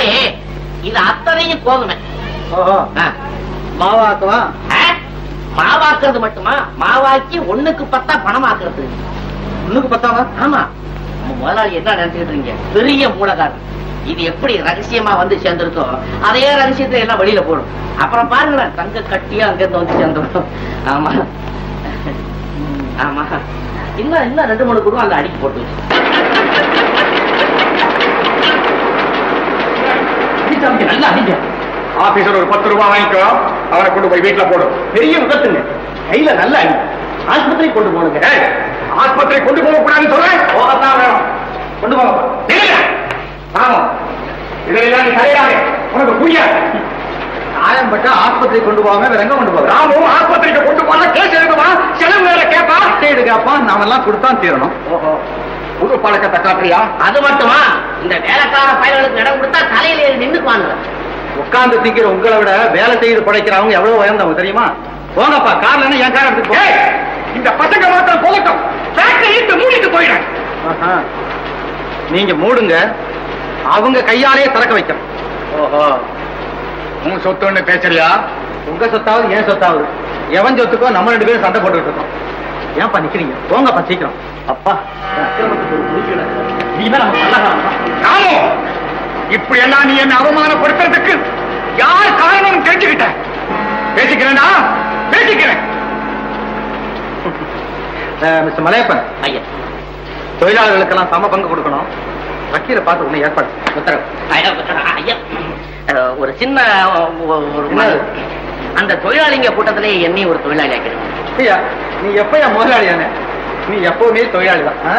முதலாளி இது அத்தனையும் கோதுமை ஓஹோ ஆ. மாவாக்குவா ஆ? மாவாக்குறது மட்டுமா மாவாக்கி ஒண்ணுக்கு பத்தா பணமாக்குறது ஒண்ணுக்கு பத்தாவா ஆமா நம்ம முதலாளி என்ன நினைச்சுக்கிட்டு இருக்கீங்க பெரிய மூலகாரர் இது எப்படி ரகசியமா வந்து சேர்ந்திருக்கோ அதே ரகசியத்தை எல்லாம் வெளியில போடும் அப்புறம் பாருங்களேன் தங்க கட்டியா அங்க இருந்து வந்து சேர்ந்துடும் ஆமா ஆமா இன்னும் இன்னும் ரெண்டு மூணு குடும்பம் அந்த அடிக்கு போட்டு வச்சு. நல்லா அடிங்க ஆபீசர் ஒரு பத்து ரூபாய் வாங்கிக்கோ அவனை கொண்டு போய் வீட்டுல போடும் பெரிய விபத்துங்க கையில நல்லா அடி ஆஸ்பத்திரி கொண்டு போனுங்க ஏய், ஆஸ்பத்திரி கொண்டு போக கூடாதுன்னு சொல்றேன் போகத்தான் வேணும் கொண்டு போக நில்லுங்க. ஆமா இதெல்லாம் நீ தலையிடாதே உனக்கு புரியாது காயம் பட்டா ஆஸ்பத்திரி கொண்டு போவாங்க வேற எங்க கொண்டு போவாங்க ராமும் ஆஸ்பத்திரிக்கு கொண்டு போனா கேஸ் எழுதுவா செலவு வேற கேட்பா கையெடு கேப்பான் நாம எல்லாம் கொடுத்தான் தீரணும் ஓஹோ புது பழக்கத்தை காட்டுறியா அது மட்டுமா இந்த வேலைக்கார பயல்களுக்கு இடம் கொடுத்தா தலையில ஏறி நின்னுக்குவாங்க உட்கார்ந்து திங்கிற உங்களை விட வேலை செய்து படைக்கிறவங்க எவ்வளவு உயர்ந்தவங்க தெரியுமா போங்கப்பா கார்ல என்ன என் கார் எடுத்துட்டு போ. ஏய், இந்த பசங்க மாத்திரம் போகட்டும் ஃபேக்டரி இட்டு மூடிட்டு போயிடுறேன் ஆஹா. நீங்க மூடுங்க அவங்க கையாலேயே திறக்க வைக்கணும் ஓஹோ உன் சொத்துன்னு பேசுறியா உங்க சொத்தாவது ஏன் சொத்தாவது எவன் சொத்துக்கோ நம்ம ரெண்டு பேரும் சண்டை போட்டுட்டு இருக்கோம் ஏன்பா நிக்கிறீங்க போங்கப்பா சீக்கிரம் அப்பா இனிமே நம்ம நல்ல ராமு இப்படி எல்லாம் நீ என்ன அவமானப்படுத்துறதுக்கு யார் காரணம் தெரிஞ்சுக்கிட்ட பேசிக்கிறேன்டா பேசிக்கிறேன் மிஸ்டர் மலையப்பன் ஐயா தொழிலாளர்களுக்கெல்லாம் சம பங்கு கொடுக்கணும் வக்கீல பார்த்து ஒண்ணு ஏற்பாடு உத்தரவு ஐயா, ஐயா அஹ், ஒரு சின்ன ஒ- ஒரு என்னது? அந்த தொழிலாளிங்க கூட்டத்திலே என்னையும் ஒரு தொழிலாளி ஆக்கிடுங்க ஐயா நீ எப்பயா முதலாளியானே நீ எப்பவுமே தொழிலாளி தான் ஆ?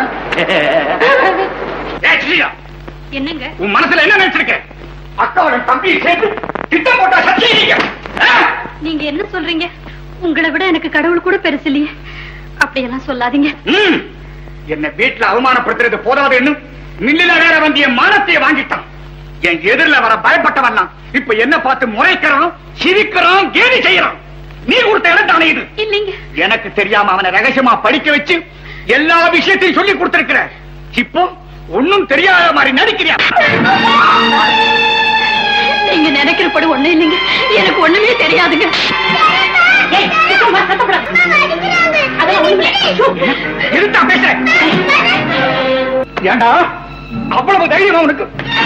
ஏய், ஸ்ரீயா, என்னங்க உன் மனசுல என்ன நினைச்சிருக்க அக்காவோட தம்பியை சேர்த்து திட்டம் போட்டா சத்தியம் நீங்க என்ன சொல்றீங்க உங்களை விட எனக்கு கடவுள் கூட பெருசு இல்லையே அப்படியெல்லாம் சொல்லாதீங்க என்ன வீட்டுல அவமானப்படுத்துறது போதாதுன்னு மில்லில வேற வந்து என் மானத்தையே வாங்கிட்டான் என் எதிரில வர பயப்பட்டவன் இப்ப என்ன பார்த்து முறைக்கிறான் சிரிக்கிறான் கேலி செய்யறான் நீ கொடுத்த இடம் தானே இது இல்லைங்க எனக்கு தெரியாம அவனை ரகசியமா படிக்க வச்சு எல்லா விஷயத்தையும் சொல்லி கொடுத்திருக்கிற இப்போ ஒண்ணும் தெரியாத மாதிரி நடிக்கிறியா நீங்க நினைக்கிறபடி ஒண்ணு இல்லைங்க எனக்கு ஒண்ணுமே தெரியாதுங்க ஏய், சத்தமா, சத்தப்படாத. அதெல்லாம் ஒண்ணுமில்லை. ஐயோ. இருந்தா பேசுறேன் ஏண்டா அவ்வளவு தைரியம் அவனுக்கு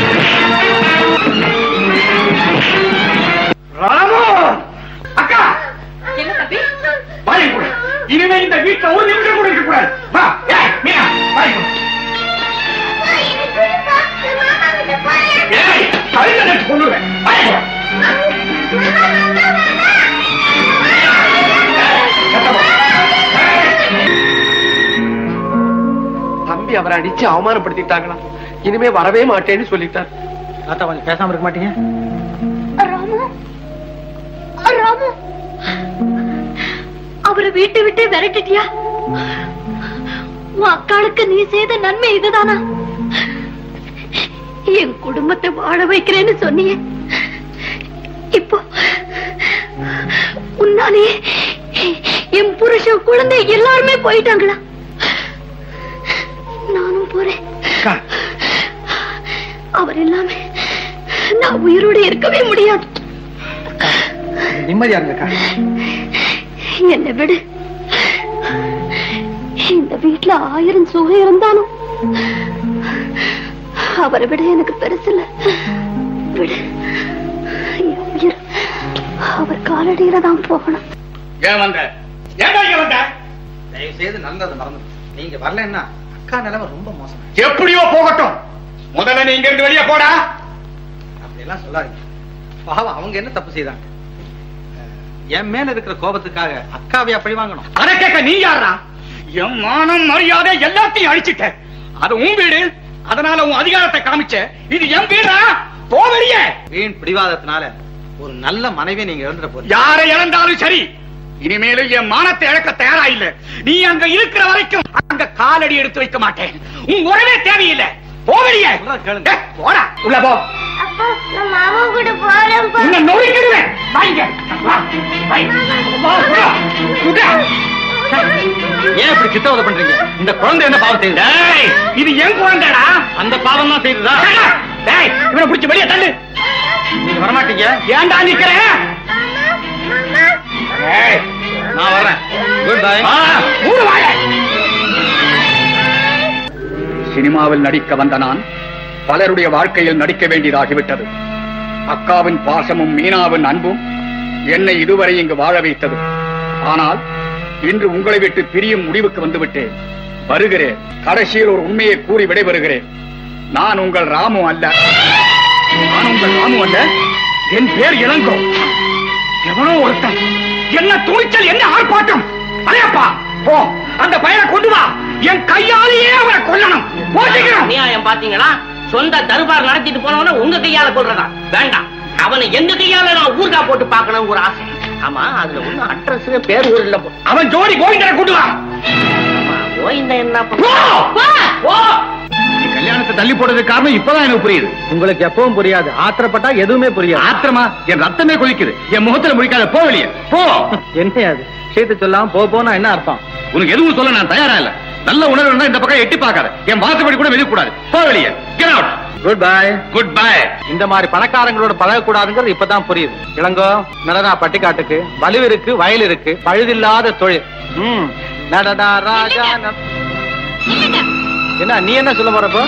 ராமு அக்கா என்ன தம்பி வாயை கொடு. இனிமே இந்த வீட்டுல ஒரு நிமிஷம் கூட இருக்க கூடாது வா ஏய், மீனா வாயை கொடு. ஏய், கழுத்தை நெட்டு கொன்னுடுவேன். வாயை கொடு. சத்தமா. தம்பி அவரை அடிச்சு அவமானப்படுத்திட்டாங்களா இனிமே வரவே மாட்டேன்னு சொல்லிட்டார் தாத்தா கொஞ்சம் பேசாம இருக்க மாட்டீங்க ராமு ராமு அவரை வீட்டை விட்டு விரட்டிட்டியா உன் அக்காளுக்கு நீ செய்த நன்மை இதுதானா என் குடும்பத்தை வாழ வைக்கிறேன்னு சொன்னியே இப்போ உன்னாலே என் புருஷன் குழந்தை எல்லாருமே போயிட்டாங்களா நானும் போறேன் அக்கா, அவர் எல்லாமே நான் உயிரோடு இருக்கவே முடியாது நிம்மதியா இருங்கக்கா என்னை விடு இந்த வீட்டுல ஆயிரம் சுகம் இருந்தாலும் அவரை விட எனக்கு பெருசில்ல விடு என் உயிர் அவர் காலடியில தான் போகணும் ஏன் வந்த ஏன்டா இங்க வந்த தயவு செய்து நல்லது மறந்து நீங்க வரலன்னா அக்கா நிலைமை ரொம்ப மோசம் எப்படியோ போகட்டும் முதல்ல நீ இங்க இருந்து வெளியே போடா அப்படி எல்லாம் சொல்லாதீங்க பாவம் அவங்க என்ன தப்பு செய்தாங்க அஹ், என் மேல இருக்கிற கோபத்துக்காக அக்காவை அப்படி வாங்கணும் அதை கேட்க நீ யாரா என் மானம் மரியாதை எல்லாத்தையும் அழிச்சிட்ட அது உன் வீடு அதனால உன் அதிகாரத்தை காமிச்ச இது என் வீடா போ வெளியே வீண் பிடிவாதத்தினால ஒரு நல்ல மனைவியை நீங்க இழந்துட போறீங்க யாரை இழந்தாலும் சரி இனிமேலும் என் மானத்தை இழக்க தயாரா இல்ல நீ அங்க இருக்கிற வரைக்கும் அங்க காலடி எடுத்து வைக்க மாட்டேன் உன் உறவே தேவையில்லை போ வெளியே சொல்றத கேளுங்க. ஏய், போடா உள்ள போ அப்பா நான் மாமா கூட போறேன் உன்னை நொறுக்கிடுவேன் வாங்க வா, வை. வா, வா. உட்கா. ஏன் இப்படி சித்தவதை பண்றீங்க இந்த குழந்தை என்ன பாவம் செய்யுது டேய், இது என் குழந்தைடா அந்த பாவம் தான் செய்யுதா டேய், இவனை பிடிச்சு வெளியே தள்ளு நீங்க வரமாட்டீங்க ஏன்டா நிக்கிறேன் ஏய், நான் வர்றேன் குட் பை ஆ, மூடு வாயை. சினிமாவில் நடிக்க வந்த நான் பலருடைய வாழ்க்கையில் நடிக்க வேண்டியதாகிவிட்டது அக்காவின் பாசமும் மீனாவின் அன்பும் என்னை இதுவரை இங்கு வாழ வைத்தது ஆனால் இன்று உங்களை விட்டு பிரியும் முடிவுக்கு வந்துவிட்டேன் வருகிறேன் கடைசியில் ஒரு உண்மையை கூறி விடைபெறுகிறேன் நான் உங்கள் ராமு அல்ல நான் உங்கள் ராமு அல்ல என் பேர் இளங்கோ எவனோ ஒருத்தன் என்ன துணிச்சல் என்ன ஆர்ப்பாட்டம் அலையப்பா போ அந்த பையனை கொண்டு வா என் கையாலேயே அவனை கொல்லணும் போ சீக்கிரம். அநியாயம் பாத்தீங்களா சொந்த தர்பார் நடத்திட்டு போனவன உங்க கையால கொள்றதா வேண்டாம் அவனை எங்க கையால நான் ஊர்கா போட்டு பார்க்கணும் ஒரு ஆசை ஆமா அதுல ஒண்ணு அட்ரஸ் பேர் ஊர் இல்ல போ. அவன் ஜோடி கோவிந்தனை கொண்டு வா ஆமா, கோவிந்தா என்ன போ பண்ண போ நீ கல்யாணத்தை தள்ளி போடுறதுக்கு காரணம் இப்பதான் எனக்கு புரியுது உங்களுக்கு எப்பவும் புரியாது ஆத்திரப்பட்டா எதுவுமே புரியாது ஆத்திரமா என் ரத்தமே கொதிக்குது என் முகத்துல முடிக்காத போ வெளியே போ என்ன அது விஷயத்தை சொல்லாம போ போனா என்ன அர்த்தம் உனக்கு எதுவும் சொல்ல நான் தயாரா இல்ல நல்ல உணர்வு இருந்தா இந்த பக்கம் எட்டி பார்க்காத என் வாசப்படி கூட வெளிய கூடாது போ வெளியே get out goodbye goodbye இந்த மாதிரி பணக்காரங்களோட பழகக்கூடாதுங்கிறது இப்பதான் புரியுது இளங்கோ நடடா பட்டிக்காட்டுக்கு வலு இருக்கு வயல் இருக்கு பழுதில்லாத தொழில் ம் நடடா ராஜா ந- என்ன நீ என்ன சொல்ல போறப்போ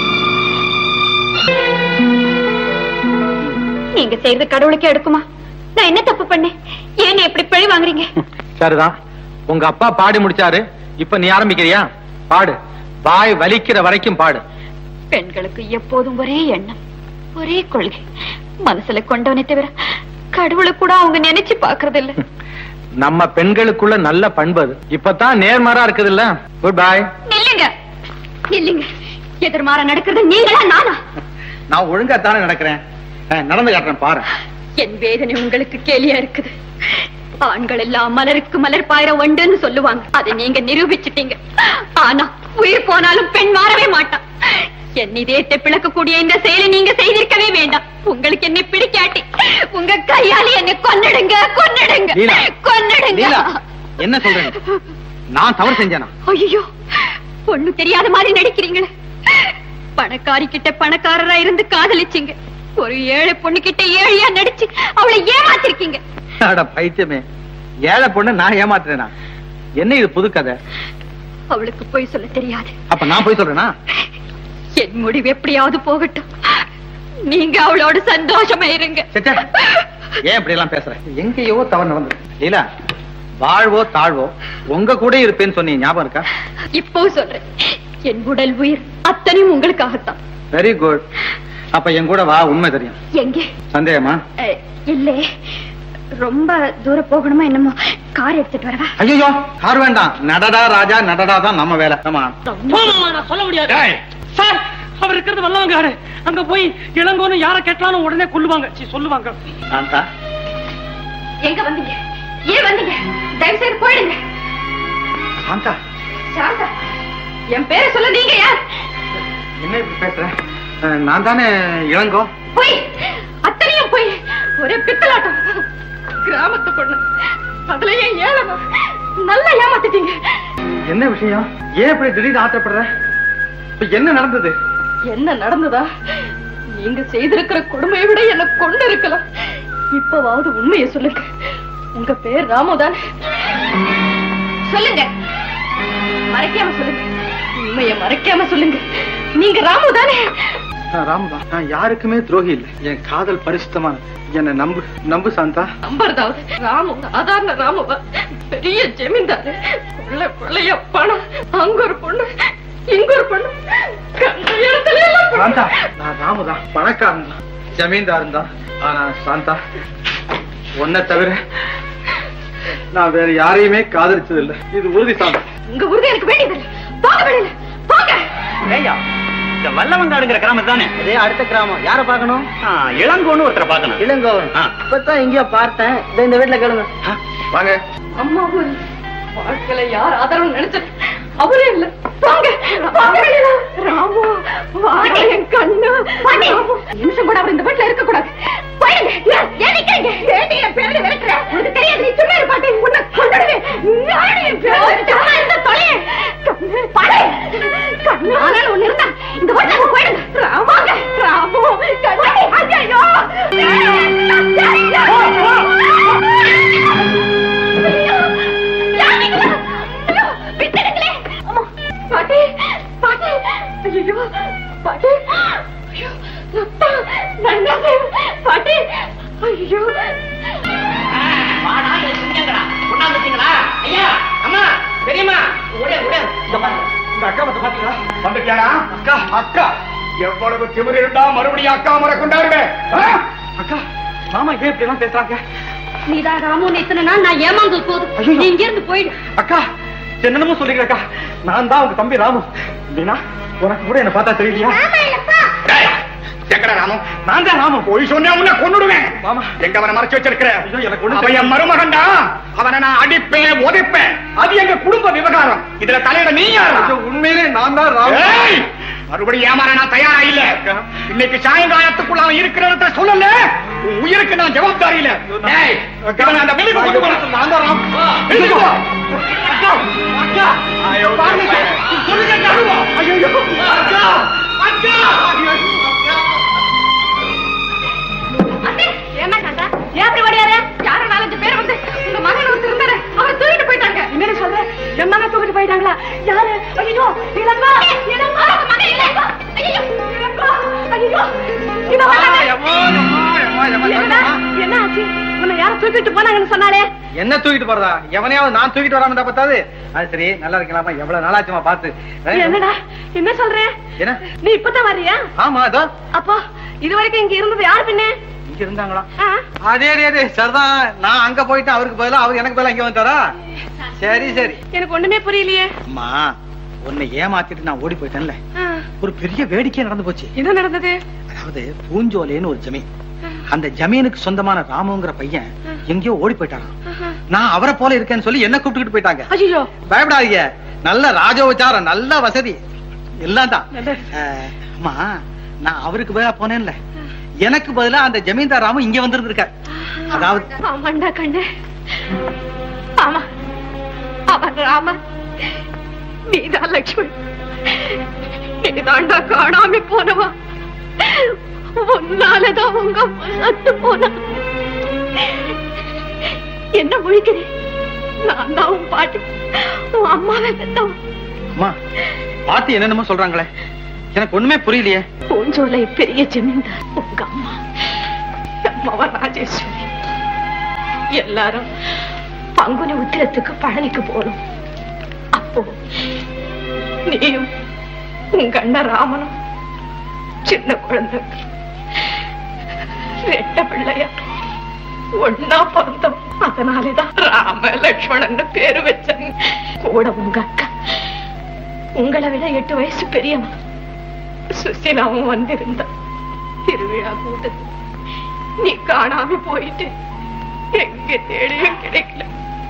நீங்க செய்யறது கடவுளுக்கே எடுக்குமா நான் என்ன தப்பு பண்ணேன் ஏன் எப்படி பழி வாங்குறீங்க சரிதான் உங்க அப்பா பாடி முடிச்சாரு இப்ப நீ ஆரம்பிக்கிறியா பாடு வாய் வலிக்கிற வரைக்கும் பாடு பெண்களுக்கு எப்போதும் ஒரே எண்ணம் ஒரே கொள்கை மனசுல கொண்டவனை தவிர கடவுளை கூட அவங்க நினைச்சு பாக்குறது இல்ல நம்ம பெண்களுக்குள்ள நல்ல பண்பு அது இப்பதான் நேர்மாறா இருக்குது இல்ல குட் பை நில்லுங்க நில்லுங்க எதிர்மாற நடக்கிறது நீங்களா நானா நான் ஒழுங்கா தானே நடக்கிறேன் அஹ், நடந்து காட்டுறேன் பாரு என் வேதனை உங்களுக்கு கேலியா இருக்குது ஆண்கள் எல்லாம் மலருக்கு மலர் பாயிர உண்டுன்னு சொல்லுவாங்க அதை நீங்க நிரூபிச்சிட்டீங்க ஆனா உயிர் போனாலும் பெண் மாறவே மாட்டான் என் இதயத்தை பிளக்கக்கூடிய இந்த செயலை நீங்க செய்திருக்கவே வேண்டாம் உங்களுக்கு என்னை பிடிக்காட்டி உங்க கையால என்னை கொன்னிடுங்க கொன்னிடுங்க லீலா. கொன்னிடுங்க லீலா, என்ன சொல்றேன் நான் தவறு செஞ்சேனா ஐயோ ஒண்ணு தெரியாத மாதிரி நடிக்கிறீங்களே பணக்காரி கிட்ட பணக்காரரா இருந்து காதலிச்சீங்க ஒரு ஏழை பொண்ணு கிட்ட ஏழையா நடிச்சு அவளை ஏமாத்திருக்கீங்க அட பைத்தியமே ஏழை பொண்ணு நான் ஏமாத்துறேனா என்ன இது புது கதை அவளுக்கு போய் சொல்ல தெரியாது அப்ப நான் போய் சொல்றேனா என் முடிவு எப்படியாவது போகட்டும் நீங்க அவளோட சந்தோஷமா இருங்க சே, சே. ஏன் இப்படி எல்லாம் பேசுற எங்கேயோ தவறு நடந்தது இல்ல வாழ்வோ தாழ்வோ உங்க கூட இருப்பேன்னு சொன்னீங்க ஞாபகம் இருக்கா இப்போ சொல்றேன் என் உடல் உயிர் அத்தனையும் உங்களுக்காகத்தான் வெரி குட் அப்ப என் கூட வா உண்மை தெரியும் எங்கே சந்தேகமா அஹ், இல்லே ரொம்ப தூரம் போகணுமா என்னமோ கார் எடுத்துட்டு வரவா ஐயோ கார் வேண்டாம் நடடா ராஜா நடடா தான் நம்ம வேலை ஆமா நான் சொல்ல முடியாது டேய், சார் அவர் இருக்கிறது வல்லவங்காடு அங்க போய் இளங்கோன்னு யார கேட்டாலும் உடனே கொல்லுவாங்க சீ, சொல்லுவாங்க சாந்தா எங்க வந்தீங்க ஏன் வந்தீங்க தயவு செய்து போயிடுங்க சாந்தா சாந்தா என் பேரை சொல்ல நீங்க யார் என்ன இப்படி பேசுற அஹ், நான் தானே இளங்கோ போய் அத்தனையும் போய் ஒரே பித்தலாட்டம் கிராமத்து பொண்ணு அதுல ஏன் ஏழமா நல்லா ஏமாத்திட்டீங்க என்ன விஷயம் ஏன் இப்படி திடீர்னு ஆத்திரப்படுற இப்ப என்ன நடந்தது என்ன நடந்ததா நீங்க செய்திருக்கிற கொடுமையை விட என்ன கொண்டு இருக்கலாம் இப்பவாவது உண்மையை சொல்லுங்க உங்க பேர் ராமுதான் சொல்லுங்க மறைக்காம சொல்லுங்க உண்மையை மறைக்காம சொல்லுங்க நீங்க ராமு தானே நான் ராமதான் நான் யாருக்குமே துரோகி இல்லை என் காதல் பரிசுத்தமான என்ன நம்பு நம்பு சாந்தா நம்புறதாவது ராமு சாதாரண ராமுவா பெரிய ஜமீன்தாரு கொள்ள கொள்ளைய பணம் அங்க ஒரு பொண்ணு இங்க ஒரு பொண்ணு கண்ட இடத்துல எல்லாம் பொண்ணு. சாந்தா நான் ராமுதான் பணக்காரன் தான் ஜமீன்தாரன் தான் ஆனா சாந்தா உன்னை தவிர நான் வேற யாரையுமே காதலிச்சது இல்ல இது உறுதி சாந்தா உங்க உறுதி எனக்கு வேண்டியதில்லை போக வெளியில போங்க ஏய்யா, இந்த வல்லவங்காடுங்கிற கிராமம் தானே அதே அடுத்த கிராமம் யார பாக்கணும் இளங்கோன்னு ஒருத்தரை பார்க்கணும் இளங்கோ ஆ. இப்பதான் எங்கேயோ பார்த்தேன் இதோ இந்த வீட்டுல கேளுங்க ஆ, வாங்க அம்மாவும் இல்ல. வாழ்க்கையில யார் ஆதரவு நினைச்சது அவரே இல்ல வாங்க வாங்க வெளியில. ராமு வாங்க என் கண்ணு ராமு, நிமிஷம் கூட அவர் இந்த வீட்டுல இருக்க கூடாது போயிடுங்க ஏன் நிக்கிறீங்க ஏன் என் பேரு வெறுக்கிற உனக்கு தெரியாது நீ சும்மா இருப்பாட்டே உன்னை கொண்டுடுவேன் யாரு என் பேரு சும்மா இருந்த தொலைய கண்ணு படை கண்ணு ஆனாலும் ஒண்ணு இருந்தா இந்த வீட்டுல போயிடுங்க ராமாங்க ராமு கண்ணு ஐயோ ஐயோ அப்பா நான் என்ன செய்வேன்? பாட்டி ஐயோ வாடா இது சிங்கங்கடா கொண்டாந்து வச்சீங்களா ஐயா அம்மா பெரியம்மா ஒரே ஒரே இங்க பாருங்க இந்த அக்கா வந்து பாத்தீங்களா வந்துட்டியாடா அக்கா அக்கா எவ்வளவு திமிரு இருந்தா மறுபடியும் அக்கா முறை கொண்டாடுவேன் ஆ? அக்கா மாமா ஏன் இப்படி எல்லாம் பேசுறாங்க நீதான் ராமு இத்தனை நாள் நான் ஏமாந்தது போதும் ஐயோ. நீ இங்க இருந்து போயிடு அக்கா என்னென்னமோ சொல்லிக்கிறேன் அக்கா நான் தான் உங்க தம்பி ராமு மீனா உனக்கு கூட என்ன பார்த்தா தெரியலையா டேய், எங்கடா ராமு நான் தான் ராமு போய் சொன்னா உன்னை கொன்னுடுவேன் மாமா. எங்க அவனை மறைச்சு வச்சிருக்கிற ஐயோ, எனக்கு ஒண்ணும் அவன் என் மருமகன்டா அவனை நான் அடிப்பேன் உதைப்பேன் அது எங்க குடும்ப விவகாரம் இதுல தலையிட நீ யாரா ஐயோ, உண்மையிலே நான் தான் ராமு ஏய்! மறுபடியும் ஏமாற நான் தயாரா இல்ல இன்னைக்கு சாயங்காலத்துக்குள்ள அவன் இருக்கிற இடத்துல சொல்லல உன் உயிருக்கு நான் ஜவாப்தாரி இல்ல ஏய், இவனை அந்த வெளிக்கு கொண்டு போற நான் தான் ராமு வெளிக்கு போ. அக்கா, அக்கா, பாருங்க, சொல்லுங்க, நடுவா. ஐயையோ, அக்கா, அக்கா. என்ன கண்டா ஏன் அப்படி ஓடியாரு யாரோ நாலஞ்சு பேர் வந்து உங்க மகன் ஒருத்தர் இருந்தாரு அவரை தூக்கிட்டு போயிட்டாங்க என்ன சொல்ற என் மகன் தூக்கிட்டு போயிட்டாங்களா யாரு ஐயோ இளங்கோ இளங்கோ மகன் இளங்கோ ஐயோ இளங்கோ ஐயோ இவ வராங்க. எம்மா, எம்மா, எம்மா, எம்மா, என்னடா? எம்மா. என்ன ஆச்சு உன்னை யாரும் தூக்கிட்டு போனாங்கன்னு சொன்னாலே என்ன தூக்கிட்டு போறதா எவனையாவது நான் தூக்கிட்டு வராம இருந்தா பத்தாது அது சரி நல்லா இருக்கலாமா எவ்வளவு நாளாச்சுமா பார்த்து என்னடா என்ன சொல்ற என்ன நீ இப்பதான் வர்றியா ஆமா அதோ அப்போ இது வரைக்கும் இங்க இருந்தது யார் பின்ன இங்க இருந்தாங்களா ஆ? அதே அதே அதே சரிதான் நான் அங்க போயிட்டேன் அவருக்கு பதிலா அவர் எனக்கு பதிலா இங்க வந்துட்டாரா சரி சரி எனக்கு ஒண்ணுமே புரியலையே அம்மா உன்னை ஏமாத்திட்டு நான் ஓடி போயிட்டேன்ல ஆ, ஒரு பெரிய வேடிக்கை நடந்து போச்சு என்ன நடந்தது அதாவது பூஞ்சோலைன்னு ஒரு ஜமீன் அந்த ஜமீனுக்கு சொந்தமான ராமுங்கிற பையன் எங்கேயோ ஓடி போயிட்டாராம் நான் அவரை போல இருக்கேன்னு சொல்லி என்ன கூப்பிட்டுக்கிட்டு போயிட்டாங்க ஐயோ பயப்படாதீங்க நல்ல ராஜோபச்சாரம் நல்ல வசதி எல்லாம் தான் நல்லது. அஹ், அம்மா நான் அவருக்கு பதிலா போனேன்ல எனக்கு பதிலா அந்த ஜமீன்தார் ராமு இங்க வந்திருந்திருக்கார் அதாவது ஆமாண்டா கண்ணு ஆமா அவன் ராமன் நீதான் லட்சுமி நீதாண்டா காணாம போனவா உன்னாலதான் உங்க அம்மா சத்து போனா என்ன முழிக்கிறேன் நான் தான் உன் பாட்டி உன் அம்மாவை பெத்தவன் அம்மா பாட்டி என்னென்னமோ சொல்றாங்களே எனக்கு ஒண்ணுமே புரியலையே பூஞ்சோலை பெரிய ஜமீன்தார் உங்க அம்மா அம்மாவா ராஜேஸ்வரி எல்லாரும் பங்குனி உத்திரத்துக்கு பழனிக்கு போகணும் அப்போ நீயும் உங்க அண்ணன் ராமனும் சின்ன குழந்தை ரெட்ட பிள்ளையா ஒன்னா பிறந்தோம் அதனாலேதான் ராம லட்சுமணன் பேரு வச்சாங்க கூட உங்க அக்கா உங்களை விட எட்டு வயசு பெரியவன் சுசிலாவும் வந்திருந்தா திருவிழா கூட்டத்து நீ காணாம போயிட்டு எங்க தேடியும் கிடைக்கல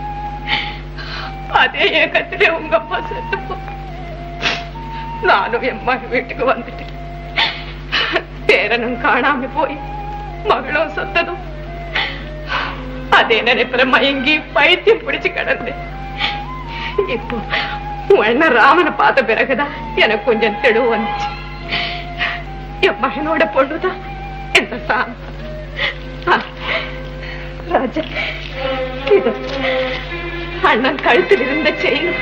அதே ஏக்கத்திலே உங்க அப்பா செத்து போ நானும் என் மகன் வீட்டுக்கு வந்துட்டேன் பேரனும் காணாம போய் மகளும் சொத்ததும் அதே நினைப்புல மயங்கி பைத்தியம் பிடிச்சு கிடந்தேன் இப்போ உன் அண்ணன் ராமனை பார்த்த பிறகுதான் எனக்கு கொஞ்சம் தெளிவு வந்துச்சு என் மகனோட பொண்ணுதான் இந்த சாந்தம் ஆ, ராஜா இது அண்ணன் கழுத்தில் இருந்த செயின்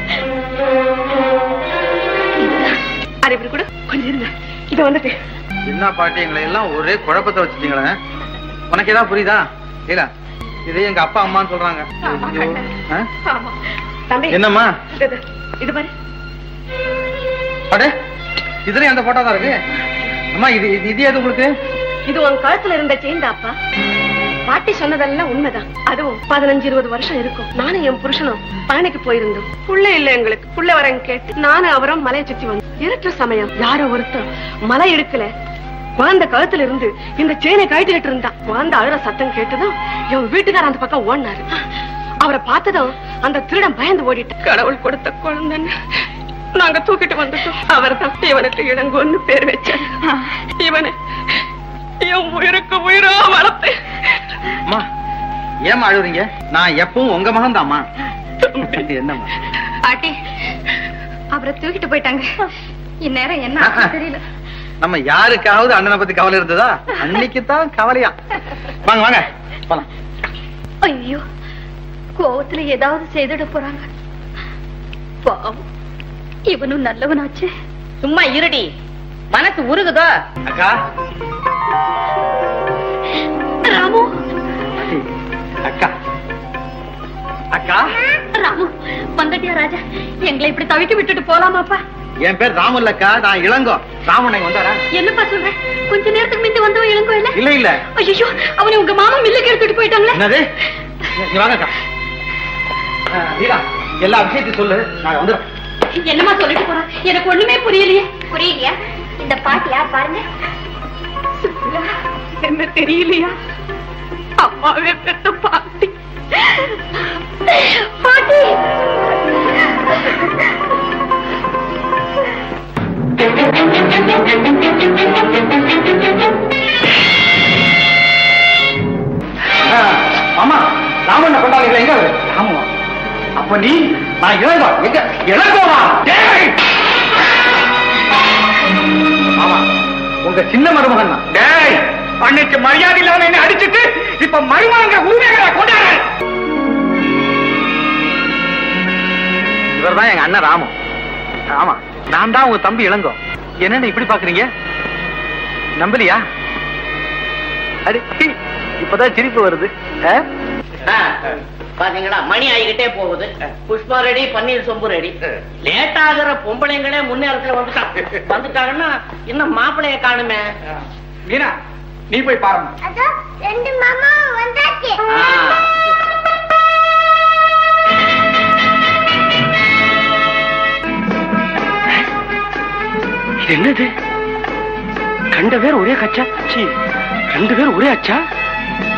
அது இப்படி கூட கொஞ்சம் இருங்க இது வந்துட்டு என்ன பாட்டி எங்களை எல்லாம் ஒரே குழப்பத்தை வச்சுட்டீங்களே உனக்கு ஏதாவது புரியுதா இல்ல இதே எங்க அப்பா அம்மான்னு சொல்றாங்க ஆமா, ஐயோ. ஆ? ஆமா தம்பி என்னம்மா இது, இது, இது பாரு அடே இதுலயும் அந்த போட்டோ தான் இருக்கு அம்மா இது இது- இது எது உங்களுக்கு இது உன் கழுத்துல இருந்த செயின் அப்பா பாட்டி சொன்னதெல்லாம் உண்மைதான் அதுவும் பதினஞ்சு இருபது வருஷம் இருக்கும் நானும் என் புருஷனும் பழனிக்கு போயிருந்தோம் புள்ள இல்ல எங்களுக்கு புள்ள வரங்க கேட்டு நானும் அவரும் மலையை சுத்தி வந்தோம் இருட்டுற சமயம் யாரோ ஒருத்தர் மலை எடுக்கல குழந்தை கழுத்துல இருந்து இந்த செயினை கழட்டிக்கிட்டு இருந்தான் குழந்தை அழுற சத்தம் கேட்டுதான் என் வீட்டுக்கார அந்த பக்கம் ஓடினாரு அவரை பார்த்ததும் அந்த திருடன் பயந்து ஓடிட்டு கடவுள் கொடுத்த குழந்தைன்னு நாங்க தூக்கிட்டு வந்துட்டோம் அவர் தான் இவனுக்கு இளங்கோன்னு பேர் வச்சார் இவனை என் உயிருக்கு உயிரா வளர்த்தேன் அம்மா ஏம்மா அழுகுறீங்க நான் எப்பவும் உங்க மகன் தாம்மா என்னம்மா பாட்டி அவரை தூக்கிட்டு போயிட்டாங்க இந்நேரம் என்ன ஆச்சுன்னு தெரியல நம்ம யாருக்காவது அண்ணனை பத்தி கவலை இருந்ததா அன்னைக்கு தான் கவலையா வாங்க வாங்க போலாம் ஐயோ கோவத்துல ஏதாவது செய்துட போறாங்க பாவம் இவனும் நல்லவனாச்சே சும்மா இருடி மனசு உருகுதோ அக்கா ராமு அக்கா அக்கா ராமு வந்துட்டியா ராஜா எங்களை இப்படி தவிக்க விட்டுட்டு போலாமாப்பா என் பேர் ராமுல் அக்கா நான் இளங்கோ ராமன் வந்தாரா என்னப்பா சொல்ற கொஞ்ச நேரத்துக்கு முந்தி வந்தவன் இளங்கோ இல்ல இல்ல இல்ல ஐயோ அவனை உங்க மாமா மில்லுக்கு எடுத்துட்டு போயிட்டாங்களே என்னது நீ வாங்க அக்கா ஆ, வீரா எல்லா விஷயத்தையும் சொல்லு நான் வந்துடுறேன் என்னமா சொல்லிட்டு போறா எனக்கு ஒண்ணுமே புரியலையே புரியலையா இந்த பாட்டு யார் பாருங்க சுசிலா, என்ன தெரியலையா அம்மாவே பெத்த பாட்டி பாட்டி ஆ, மாமா ராமன் கொண்டாடுங்களா எங்க அவரு? ராமுவா அப்ப நீ நான் இளங்கோ எங்க இளங்கோவா டேய்! மாமா உங்க சின்ன மருமகன் தான் டேய் அன்னைக்கு மரியாதை இல்லாம என்ன அடிச்சிட்டு இப்ப மருமகங்க உரிமைகளை கொண்டாடு இவர்தான் எங்க அண்ணன் ராமு ஆமா நான் தான் உங்க தம்பி இளங்கோ என்னன்னு இப்படி பாக்குறீங்க நம்பலையா அடி இப்பதான் சிரிப்பு வருது ஆ? ஆ, பாத்தீங்களா மணி ஆகிக்கிட்டே போகுது புஷ்பா ரெடி பன்னீர் சொம்பு ரெடி லேட் ஆகுற பொம்பளைங்களே முன்னேறத்துல வந்துட்டாங்க வந்துட்டாங்கன்னா இன்னும் மாப்பிளைய காணுமே மீனா நீ போய் பாருங்க அதோ ரெண்டு மாமா வந்தாச்சு ஆ. இது என்னது கண்ட பேர் ஒரே கச்சா சீ ரெண்டு பேர் ஒரே அச்சா